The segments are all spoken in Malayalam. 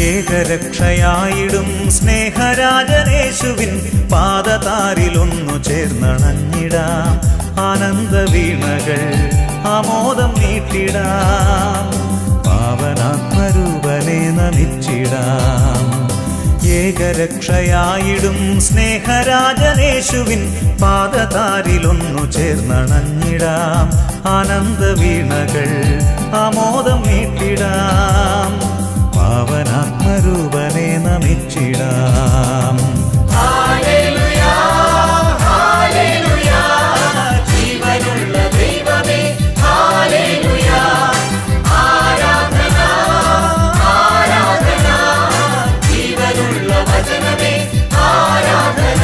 ഏകരക്ഷയായിടും സ്നേഹരാജനേശുവിൻ പാദതാരിലൊന്നു ചേർന്നണഞ്ഞിടാം ആനന്ദ വീണകൾ ആമോദം നീട്ടിടാം പാവനാത്മരൂപനെ നമിച്ചിടാം ഏകരക്ഷയായിടും സ്നേഹരാജനേശുവിൻ പാദതാരിലൊന്നു ചേർന്നണഞ്ഞിടാം ആനന്ദ വീണകൾ ആമോദം നീട്ടിടാം പാവനാത്മരൂപനെ നമിച്ചിടാം ജീവനുള്ള ദൈവമേ ഹാലേലുയ ആരാധന ആരാധന ജീവനുള്ള വചനമേ ആരാധന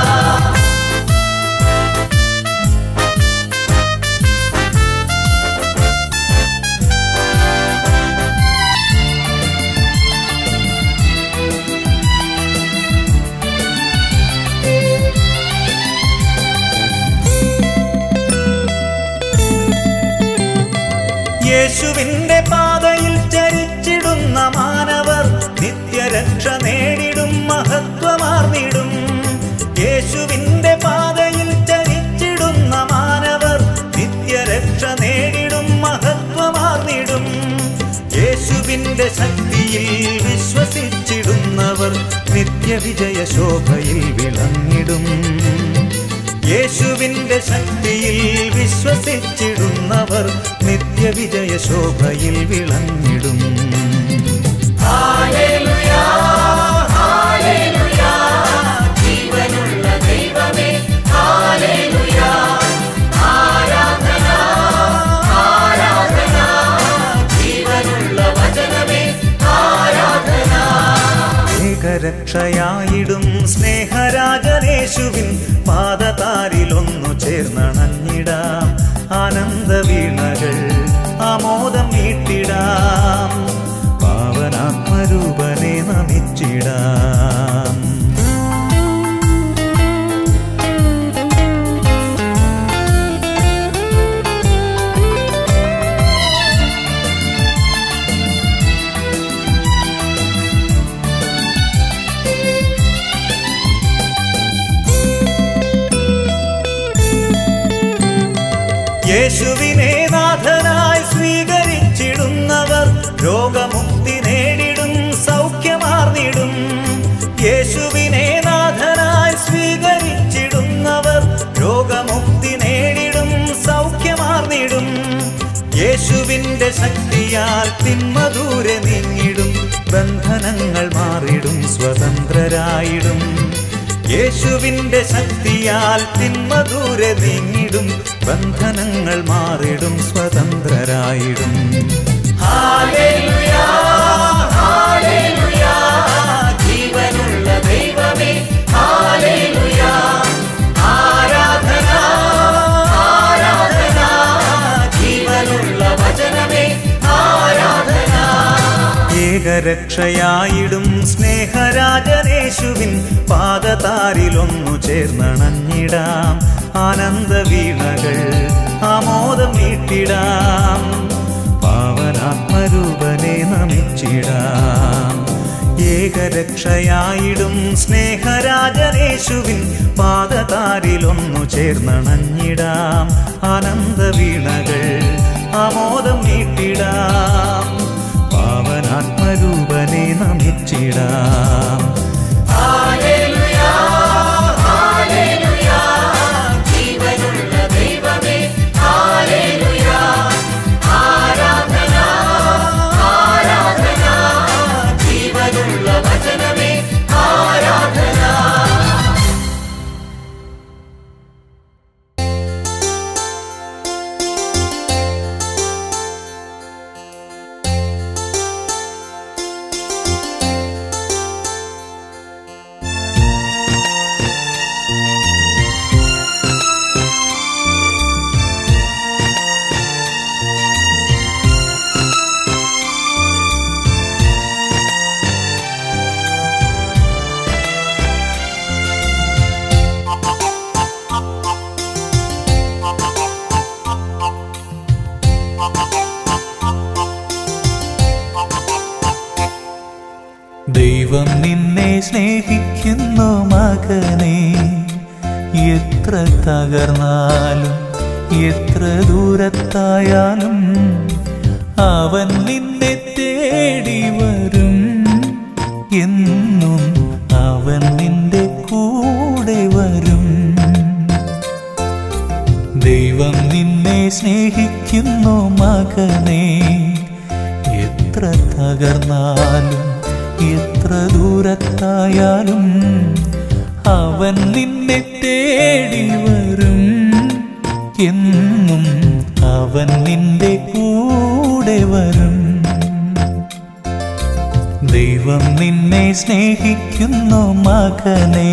യേശുവിന്റെ പാതയിൽ ചരിച്ചിടുന്ന മാനവർ നിത്യരക്ഷ നേടിടും മഹത്വമാർന്നിടും യേശുവിന്റെ പാതയിൽ ചരിച്ചിടുന്ന മാനവർ നിത്യരക്ഷ നേടിടും മഹത്വമാർന്നിടും യേശുവിന്റെ ശക്തിയിൽ വിശ്വസിച്ചിടുന്നവർ നിത്യവിജയ ശോഭയിൽ വിളങ്ങിടും യേശുവിന്റെ ശക്തിയിൽ വിശ്വസിച്ചിടുന്നവർ നിത്യവിജയ ശോഭയിൽ വിളങ്ങിടും ഹാലേലുയ ഹാലേലുയ ജീവനുള്ള ദൈവമേ ഹാലേലുയ ആരാധന ആരാധന ജീവനുള്ള വചനമേ ആരാധന ഏകരക്ഷയായിടും സ്നേഹരാജനേശുവിൻ പാദതാരിലൊന്നു ചേർന്നണഞ്ഞിടാം ആനന്ദ വീണകൾ ആമോദം വീട്ടിടാം പാവനാത്മരൂപനെ നമിച്ചിടാം യേശുവിനെ നാഥനായി സ്വീകരിച്ചിടുന്നവർ രോഗമുക്തി നേടിടും സൗഖ്യമാർന്നിടും യേശുവിനെ നാഥനായി സ്വീകരിച്ചിടുന്നവർ രോഗമുക്തി നേടിടും സൗഖ്യമാർന്നിടും യേശുവിന്റെ ശക്തിയാൽ തിന്മ ദൂരെ നീങ്ങിടും ബന്ധനങ്ങൾ മാറിടും സ്വതന്ത്രരായിടും യേശുവിന്റെ ശക്തിയാൽ തിന്മ ദൂരെ നീങ്ങിടും ബന്ധനങ്ങൾ മാറിടും സ്വതന്ത്രരായിടും ഹാലേലുയ ഹാലേലുയ ജീവനുള്ള ദൈവമേ ഹാലേലുയ ആരാധന ആരാധന ജീവനുള്ള വചനമേ ആരാധന ഏകരക്ഷയായിടും സ്നേഹരാജനേശുവിൻ പാദതാരിലൊന്നു ചേർന്നണഞ്ഞിടാം ആനന്ദ വീണകൾ ആമോദം നീട്ടിടാം പാവനാത്മരൂപനെ നമിച്ചിടാം ഏകരക്ഷയായിടും സ്നേഹരാജനേശുവിൻ പാദതാരിലൊന്നു ചേർന്നണഞ്ഞിടാം ആനന്ദ വീണകൾ ആമോദം നീട്ടിടാം പാവനാത്മരൂപനെ നമിച്ചിടാം ഹാലേലുയ ഹാലേലുയ ജീവനുള്ള ദൈവമേ ഹാലേലുയ ആരാധന ആരാധന ജീവനുള്ള വചനമേ ആരാധന സ്നേഹിക്കുന്നു മകനെ എത്ര തകർന്നാലും എത്ര ദൂരത്തായാലും അവൻ നിന്നെ തേടി വരും എന്നും അവൻ നിന്റെ കൂടെ വരും ദൈവം നിന്നെ സ്നേഹിക്കുന്നു മകനെ എത്ര തകർന്നാലും എത്ര ദൂരത്തായാലും അവൻ നിന്നെ തേടി വരും എന്നും അവൻ നിന്റെ കൂടെ വരും ദൈവം നിന്നെ സ്നേഹിക്കുന്നു മകനേ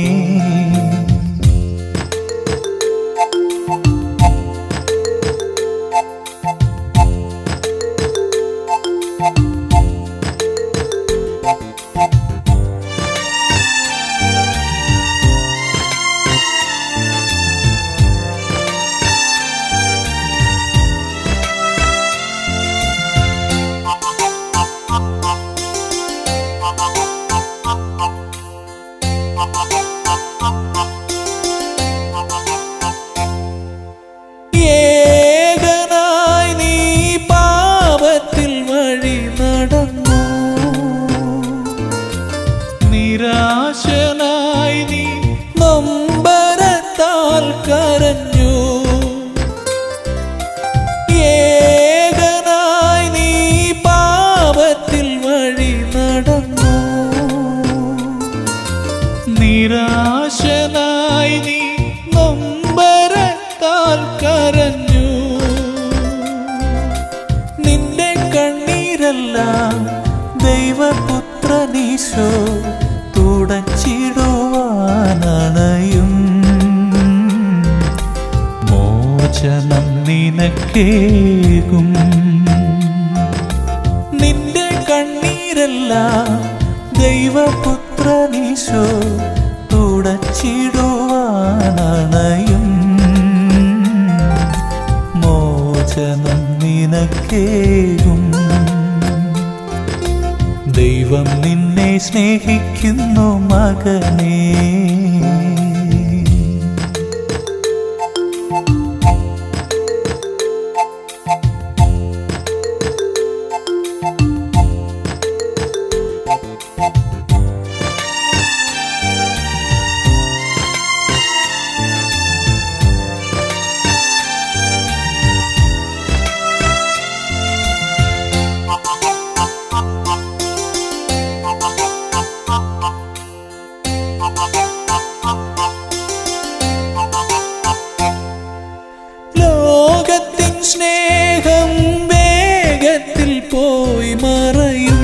ഏകനായി നീ പാപത്തിൽ വഴി നടന്നു നിരാശനായി നീ നൊമ്പരത്താൽ കരഞ്ഞു ഏകനായി നീ പാപത്തിൽ വഴി നടന്നു നിരാശനായി നീ നൊമ്പരത്താൽ കരഞ്ഞു നിന്റെ കണ്ണീരെല്ലാം ദൈവപുത്രനീശോ തുടച്ചിടുവാനണയും മോചനം നിനക്കേകും നിന്റെ കണ്ണീരെല്ലാം ദൈവപുത്രനീശോ തുടച്ചിടുവാനണയും മോചനം നിനക്കേകും ദൈവം നിന്നെ സ്നേഹിക്കുന്നു മകനേ ലോകത്തിൻ സ്നേഹം വേഗത്തിൽ പോയി മറയും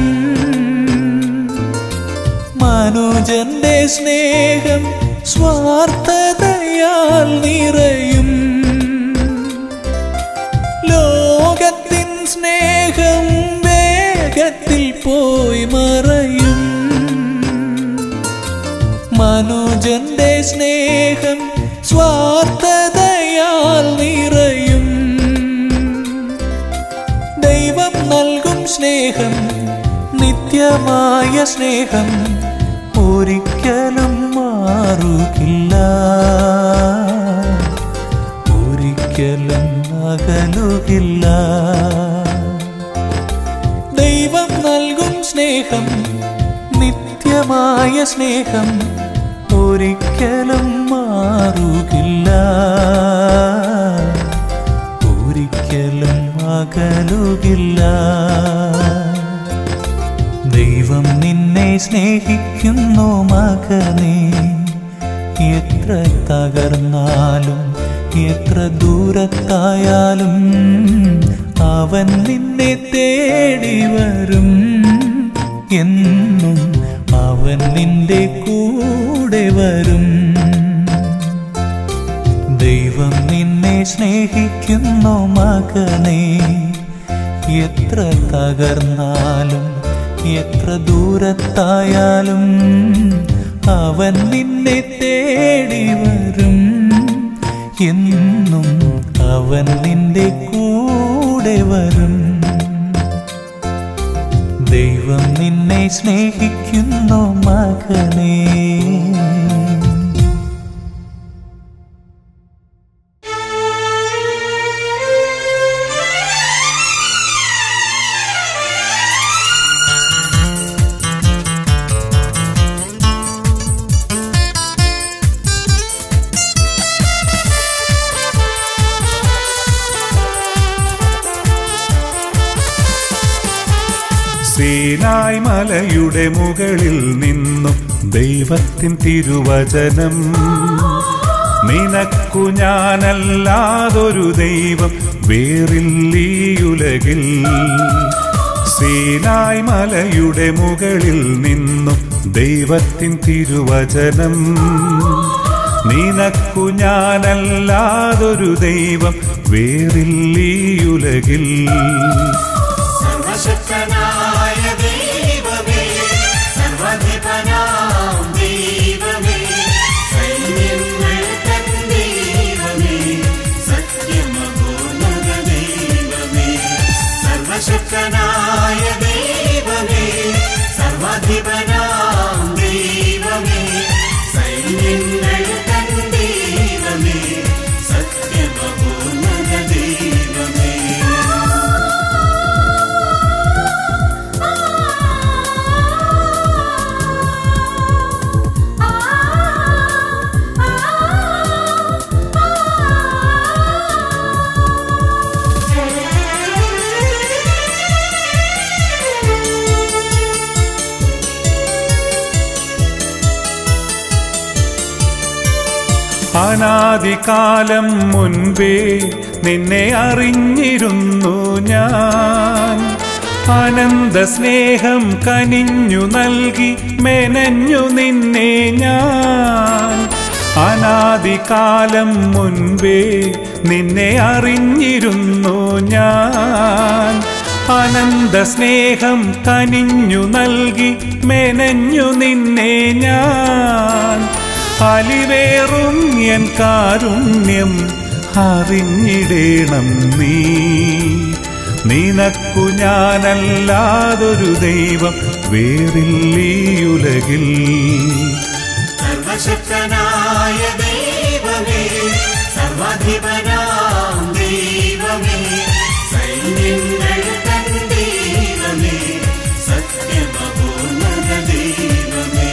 മനുജന്റെ സ്നേഹം സ്വാർത്ഥതയാൽ നിറയും ലോകത്തിൻ സ്നേഹം വേഗത്തിൽ പോയി മറയും മനുജന്റെ സ്നേഹം സ്വാർത്ഥതയാൽ നിറയും ദൈവം നൽകും സ്നേഹം നിത്യമായ സ്നേഹം ഒരിക്കലും മാറുകില്ല ഒരിക്കലും അകലുകില്ല ദൈവം നൽകും സ്നേഹം നിത്യമായ സ്നേഹം ഒരിക്കലും മാറുകില്ല ഒരിക്കലും അകലുകില്ല ദൈവം നിന്നെ സ്നേഹിക്കുന്നു മകനെ എത്ര തകർന്നാലും എത്ര ദൂരത്തായാലും അവൻ നിന്നെ തേടി വരും എന്നും അവൻ നിന്റെ കൂടെ വരും ദൈവം നിന്നെ സ്നേഹിക്കുന്നു മകനെ എത്ര തകർന്നാലും എത്ര ദൂരത്തായാലും അവൻ നിന്നെ തേടി വരും എന്നും അവൻ നിന്റെ കൂടെ വരും ദൈവം നിന്നെ സ്നേഹിക്കുന്നു മകനേ സീനായ് മലയുടെ മുകളിൽ നിന്നും ദൈവത്തിൻ തിരുവചനം നിനക്കു ഞാനല്ലാതൊരു ദൈവം വേറില്ലീയുലകിൽ സീനായ് മലയുടെ മുകളിൽ നിന്നും ദൈവത്തിൻ തിരുവചനം നിനക്കു ഞാനല്ലാതൊരു ദൈവം വേറില്ലീയുലകിൽ സർവശക്തനായ ദൈവമേ സർവധിപനാം ദൈവമേ സൈന്യങ്ങൾ തൻ ദൈവമേ സത്യമഗോണക ദൈവമേ സർവശക്തനായ ദൈവമേ സർവധിപനാം ദൈവമേ സൈന്യങ്ങൾ തൻ ദൈവമേ സത്യമഗോണക ദൈവമേ അനാദികാലം മുൻപേ നിന്നെ അറിഞ്ഞിരുന്നു ഞാൻ അനന്ത സ്നേഹം കനിഞ്ഞു നൽകി മെനഞ്ഞു നിന്നെ ഞാൻ അനാദികാലം മുൻപേ നിന്നെ അറിഞ്ഞിരുന്നു ഞാൻ അനന്ത സ്നേഹം കനിഞ്ഞു നൽകി മെനഞ്ഞു നിന്നെ ഞാൻ അലിവേറും എൻ കാരുണ്യം അറിഞ്ഞിടേണം നീ നിനക്കു ഞാനല്ലാതൊരു ദൈവം വേറില്ലീയുലകിൽ സർവശക്തനായ ദൈവമേ സർവാധിപനാം ദൈവമേ സൈന്യങ്ങൾ തൻ ദൈവമേ സത്യമപൂർണത ദൈവമേ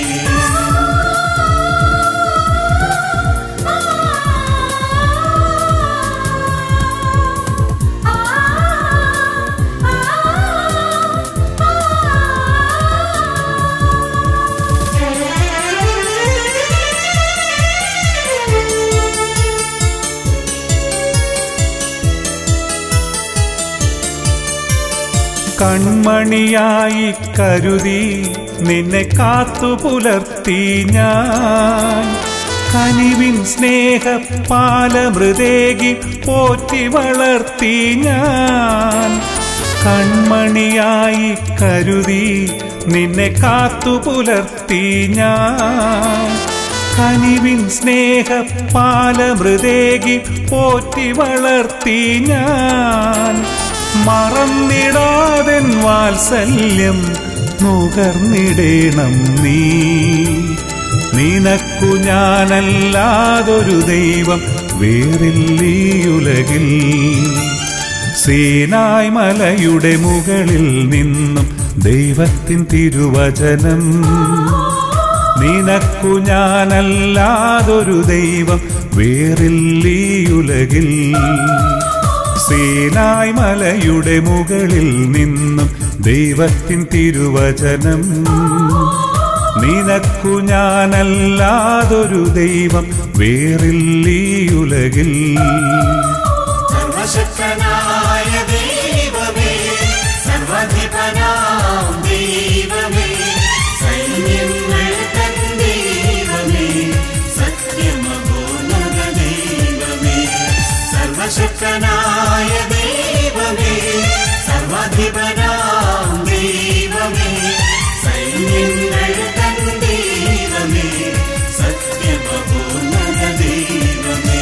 കൺമണിയായി കരുതി നിന്നെ കാത്തു പുലർത്തി ഞാൻ കനിവിൻ സ്നേഹ പാലമൃതേകി പോറ്റി വളർത്തി ഞാൻ കൺമണിയായി കരുതി നിന്നെ കാത്തു പുലർത്തി ഞാൻ കനിവിൻ സ്നേഹ പാലമൃതേകി പോറ്റി വളർത്തി ഞാൻ മറന്നിടാതൻ വാത്സല്യം നുകർന്നിടേണം നീ നിനക്കു ഞാനല്ലാതൊരു ദൈവം വേറില്ലീയുലകിൽ സീനായ് മലയുടെ മുകളിൽ നിന്നും ദൈവത്തിൻ തിരുവചനം നിനക്കു ഞാനല്ലാതൊരു ദൈവം വേറില്ലീയുലകിൽ സീനായ് മലയുടെ മുകളിൽ നിന്നും ദൈവത്തിൻ തിരുവചനം നിനക്കു ഞാനല്ലാതൊരു ദൈവം വേറില്ലീയുലകിൽ സർവശക്തനായ ദൈവമേ സർവധിപനാം ദൈവമേ സൈന്യങ്ങൾ തൻ ദൈവമേ സത്യമഗോണക ദൈവമേ സർവശക്തനായ ദൈവമേ സർവാധിപനാം ദൈവമേ സൈന്യങ്ങൾ തൻ ദൈവമേ സത്യമഗോണക ദൈവമേ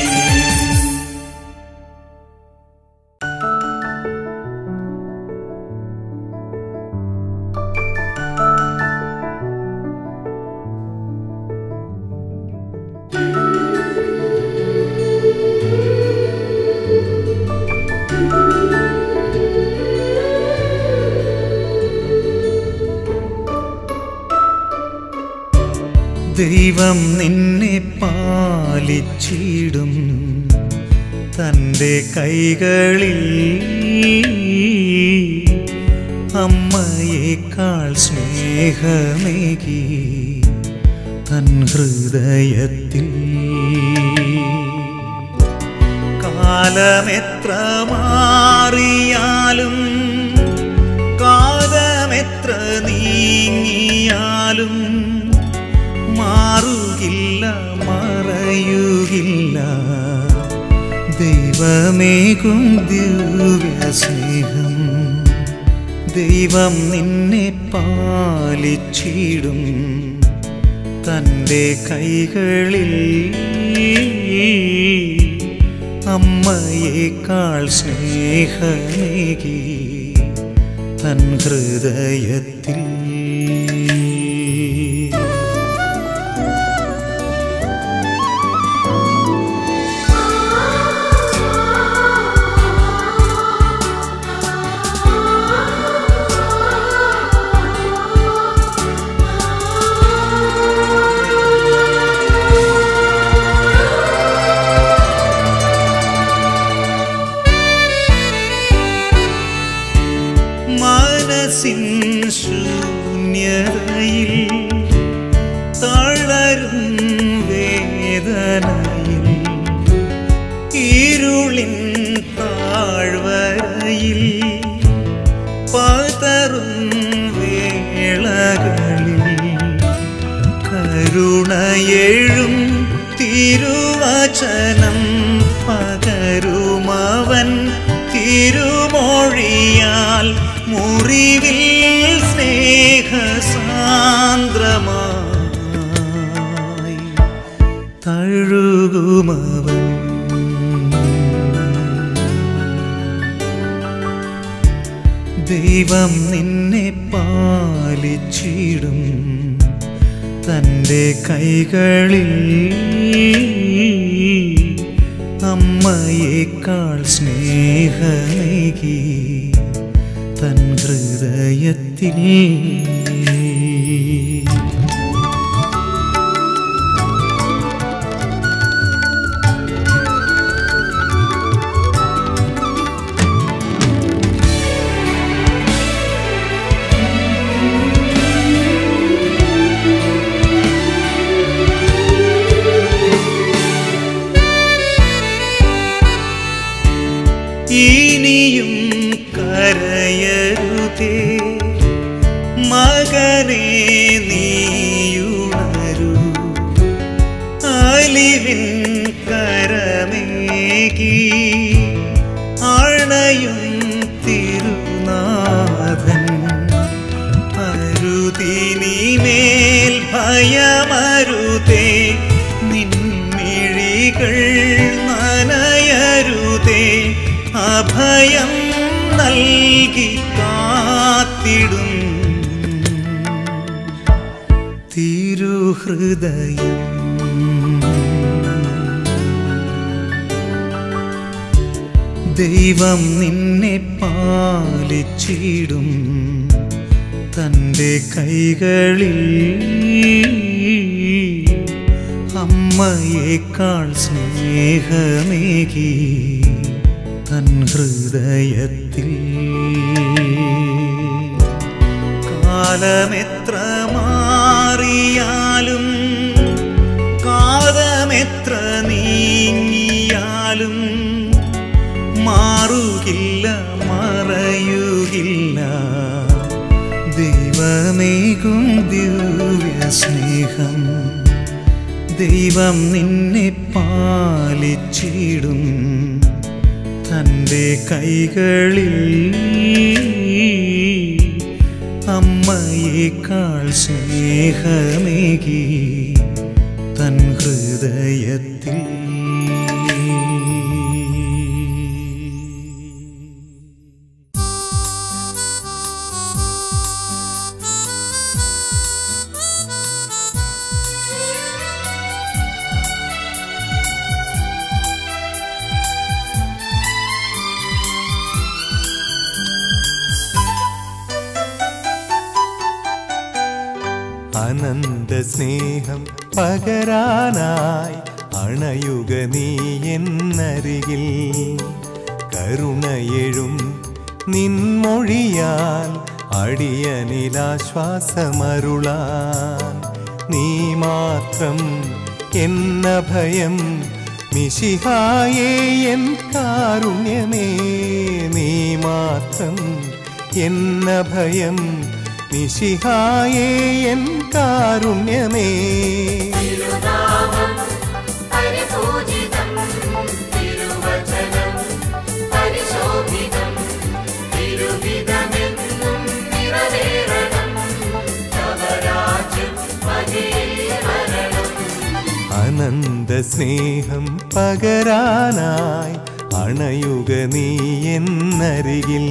ദൈവം നിന്നെ പാലിച്ചിടും തൻ്റെ കൈകളിൽ അമ്മയേക്കാൾ സ്നേഹമേകി തൻ ഹൃദയത്തിൽ കാലമെത്ര മാറിയാലും കാലമെത്ര നീങ്ങിയാലും മാറുകില്ല മറയുകില്ല ദൈവമേകും ദിവ്യ സ്നേഹം ദൈവം നിന്നെ പാലിച്ചിടും തൻ്റെ കൈകളിൽ അമ്മയേക്കാൾ സ്നേഹമേകി തൻ ഹൃദയത്തിൽ മനസ്സിൻ ശൂന്യതയിൽ തളരും വേദനയിൽ ഇരുളിൻ താഴ്വരയിൽ പതറും വേളകളിൽ കരുണയെഴും തിരുവചനം പകരുമവൻ തിരുമൊഴിയാൽ മുറിവിൽ സ്നേഹസാന്ദ്രമായി തഴുകുമവൻ ദൈവം നിന്നെ പാലിച്ചിടും തൻ്റെ കൈകളിൽ അമ്മയേക്കാൾ സ്നേഹമേകി തൻ ഹൃദയത്തിൽ ഇനിയും കരയരുതേ മകനെ നീയുണരൂ അലിവിൻ കരമേകി അണയും തിരുനാഥൻ അരുതിനിമേൽ ഭയമരുതേ നിൻമിഴികൾ നനയരുതേ അഭയം നൽകി കാത്തിടും തിരുഹൃദയം ദൈവം നിന്നെ പാലിച്ചിടും തൻ്റെ കൈകളിൽ അമ്മയേക്കാൾ സ്നേഹമേകി തൻ ഹൃദയത്തിൽ കാലമെത്ര മാറിയാലും കാലമെത്ര നീങ്ങിയാലും മാറുകില്ല മറയുകില്ല ദൈവമേകും ദിവ്യ സ്നേഹം ദൈവം നിന്നെ പാലിച്ചിടും തൻ്റെ കൈകളിൽ അമ്മയേക്കാൾ സ്നേഹമേകി തൻ ഹൃദയത്തിൽ അനന്ത സ്നേഹം പകരാനായി അണയുക നീ എന്നരികിൽ കരുണയെഴും നിൻമൊഴിയാൽ അടിയനിലാശ്വാസമരുളാൻ നീ മാത്രം എന്ന ഭയം മിശിഹായേ എൻ കാരുണ്യമേ നീ മാത്രം എന്ന ഭയം മിശിഹായേ എൻ കാരുണ്യമേ തിരുനാമം പരിപൂജിതം തിരുവചനം പരിശോഭിതം തിരുവിധമെന്നും നിറവേറണം നവരാജ്യം മകേവരണം അനന്ത സ്നേഹം പകരാനായി അണയുക നീ എന്നരികിൽ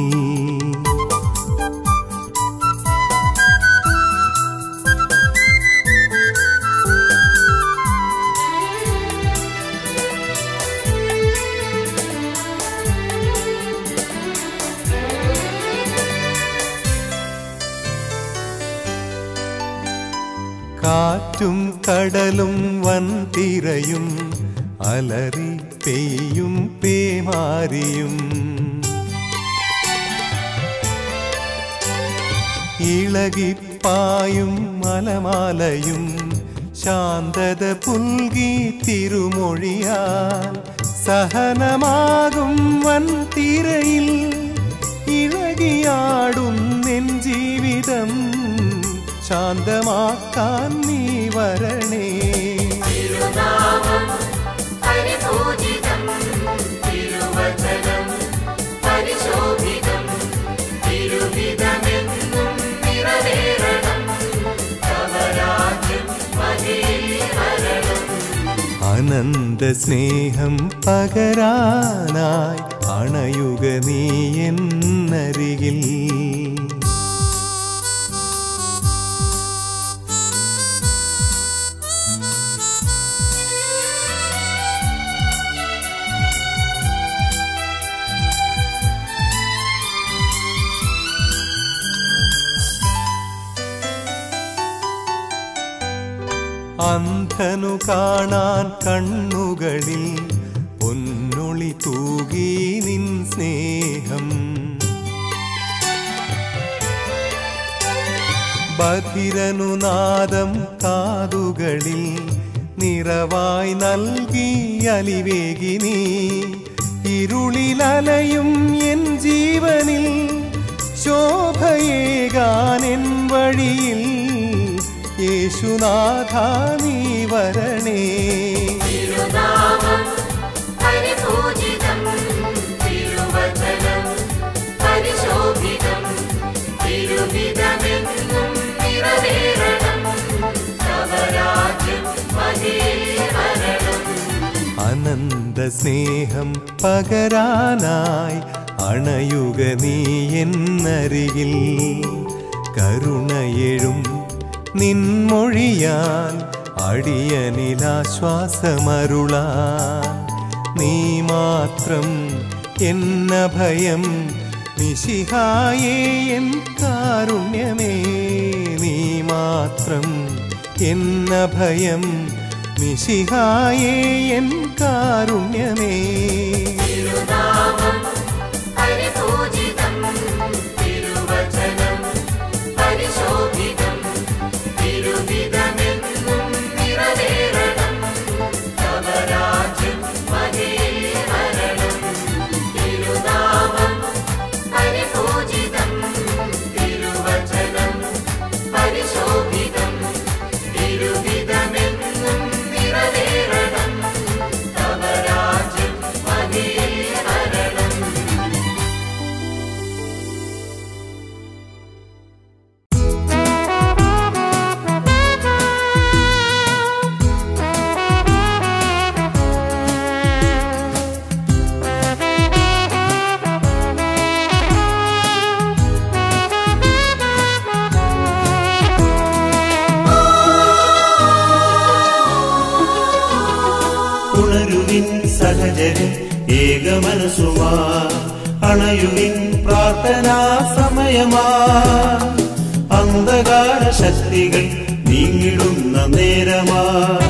കാറ്റും കടലും വൻതിരയും അലറി പെയ്യും പേമാരിയും ഇളകിപ്പായും മലമാലയും ശാന്തത പുൽകി തിരുമൊഴിയാൽ സഹനമാകും വൻതിരയിൽ ഇളകിയാടുന്നെൻ ജീവിതം ശാന്തമാക്കാൻ നീ വരണേ തിരുനാമം പരിപൂജിതം തിരുവചനം പരിശോഭിതം തിരുവിധമെന്നും നിറവേറണം നവരാജ്യം മകേവരണം അനന്ത സ്നേഹം പകരാനായി അണയുക നീ എന്നരികിൽ അന്ധനു കാണാൻ കണ്ണുകളിൽ പൊന്നൊളി തൂകി നിൻ സ്നേഹം ബധിരനു നാദം കാതുകളിൽ നിറവായി നൽകി അലിവേഗിനി ഇരുളിലലയും എൻ ജീവനിൽ ശോഭയേകാൻ എൻ വഴിയിൽ യേശുനാഥ നീ വരണേ തിരുനാമം പരിപൂജിതം തിരുവചനം പരിശോഭിതം തിരുവിധമെന്നും നിറവേറണം നവരാജ്യം മകേവരണം അനന്ത സ്നേഹം പകരാനായി അണയുക നീ എന്നരികിൽ കരുണയെഴും നിൻമൊഴിയാൽ അടിയനിലാശ്വാസമരുളാൻ നീ മാത്രം എന്ന ഭയം മിശിഹായേ എൻ കാരുണ്യമേ നീ മാത്രം എന്ന ഭയം മിശിഹായേ എൻ കാരുണ്യമേ തിരുനാമം പരിപൂജിതം തിരുവചനം പരിശോഭിതം തിരുവിധമെന്നും നിറവേറണം നവരാജ്യം മകേവരണം തിരുനാമം പരിപൂജിതം തിരുവചനം പരിശോഭിതം തിരുവിധമെന്നും നിറവേറണം നവരാജ്യം മകേവരണം ഉണരുവിൻ സഹജരും ഏകമനസുമാ അണയുവിൻ പ്രാർത്ഥനാ സമയമാ അന്ധകാര ശക്തികൾ നീങ്ങിടുന്ന നേരമാ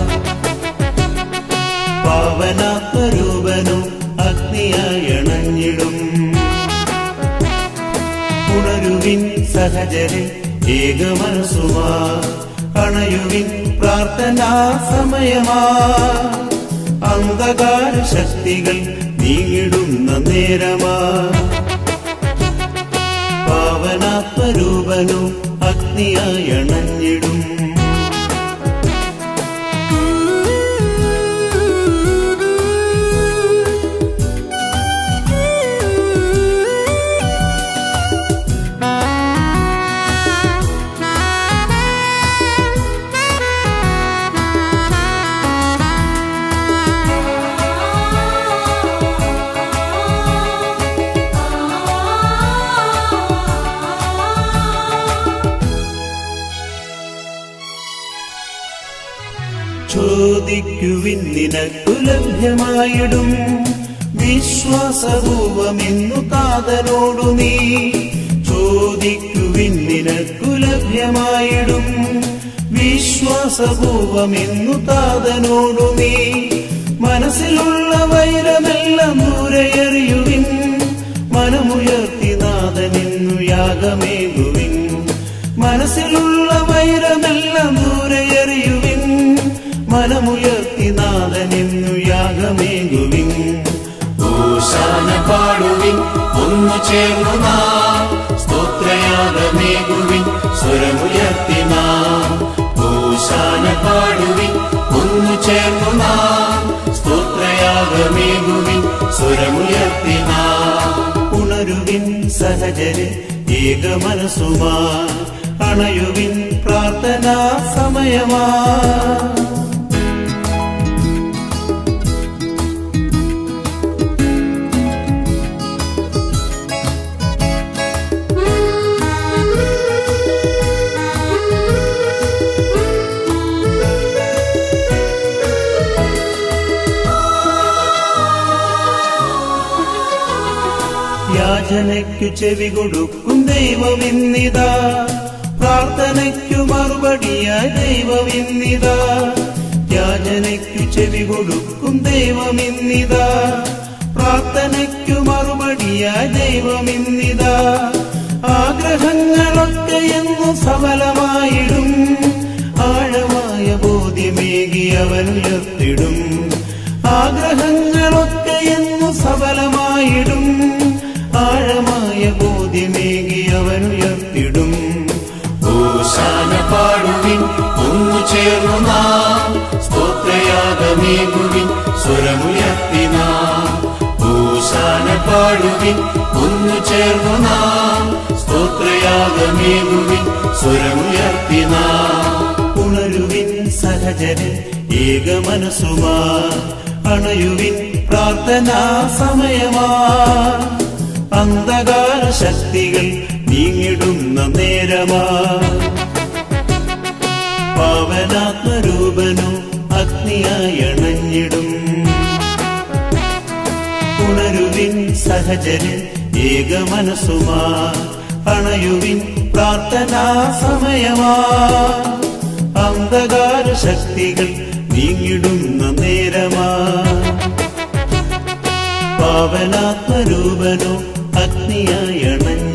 പാവനാത്മരൂപനും അഗ്നിയായി അണഞ്ഞിടും ഉണരുവിൻ സഹജരെ ഏകമനസുമാ അണയുവിൻ പ്രാർത്ഥനാ സമയമാ അന്ധകാര ശക്തികൾ നീങ്ങിടുന്ന നേരമാ പാവനാത്മരൂപനും അഗ്നിയായി അണഞ്ഞിടും ചോദിക്കുവിൻ നിനക്കു ലഭ്യമായിടും വിശ്വാസപൂർവമെന്നു താതനോടു നീ ചോദിക്കുവിൻ നിനക്കു ലഭ്യമായിടും വിശ്വാസപൂർവമെന്നു താതനോടു നീ മനസ്സിലുള്ള വൈരമെല്ലാം ദൂരെയറിയുവിൻ മനമുയർത്തി നാഥനെന്നു യാഗമേകുവിൻ മനസ്സിലുള്ള വൈരമെല്ലാം ദൂരെയറിയുവിൻ മനമുയർത്തി നാഥനെന്നു യാഗമേകുവിൻ ഓശാന പാടുവിൻ ഒന്നു ചേർന്നു നാം സ്തോത്രയാഗമേകുവിൻ സ്വരമുയർത്തി നാം ഓശാന പാടുവിൻ ഒന്നു ചേർന്നു നാം സ്തോത്രയാഗമേകുവിൻ സ്വരമുയർത്തി നാം ഉണരുവിൻ സഹജര് ഏകമനസുമാ അണയുവിൻ പ്രാർത്ഥനാ സമയമാ യാചനയ്ക്കു ചെവി കൊടുക്കും ദൈവമിന്നിതാ പ്രാർത്ഥനയ്ക്കു മറുപടിയായി ദൈവമിന്നിതാ യാചനയ്ക്കു ചെവി കൊടുക്കും ദൈവമിന്നിതാ പ്രാർത്ഥനയ്ക്കു മറുപടിയായി ദൈവമിന്നിതാ ആഗ്രഹങ്ങളൊക്കെ എന്നു സഫലമായിടും ആഴമായ ബോധ്യമേകി അവൻ ഉയർത്തിടും ആഗ്രഹങ്ങളൊക്കെ എന്നു സഫലമായിടും ആഴമായ ബോധ്യമേകി അവൻ ഉയർത്തിടും ഓശാന പാടുവിൻ ഒന്നു ചേർന്നു നാം സ്തോത്രയാഗമേകുവിൻ സ്വരമുയർത്തി നാം ഓശാന പാടുവിൻ ഒന്നു ചേർന്നു നാം സ്തോത്രയാഗമേകുവിൻ സ്വരമുയർത്തി നാം ഉണരുവിൻ സഹജര് ഏകമനസുമാ അണയുവിൻ പ്രാർത്ഥനാ സമയമാ അന്ധകാര ശക്തികൾ നീങ്ങിടുന്ന നേരമാ പാവനാത്മരൂപനു അഗ്നിയായി അണഞ്ഞിടും ഉണരുവിൻ സഹജര് ഏകമനസുമാ അണയുവിൻ പ്രാർത്ഥനാ സമയമാ അന്ധകാര ശക്തികൾ നീങ്ങിടുന്ന നേരമാ പാവനാത്മരൂപനു അഗ്നിയായി അണഞ്ഞിടും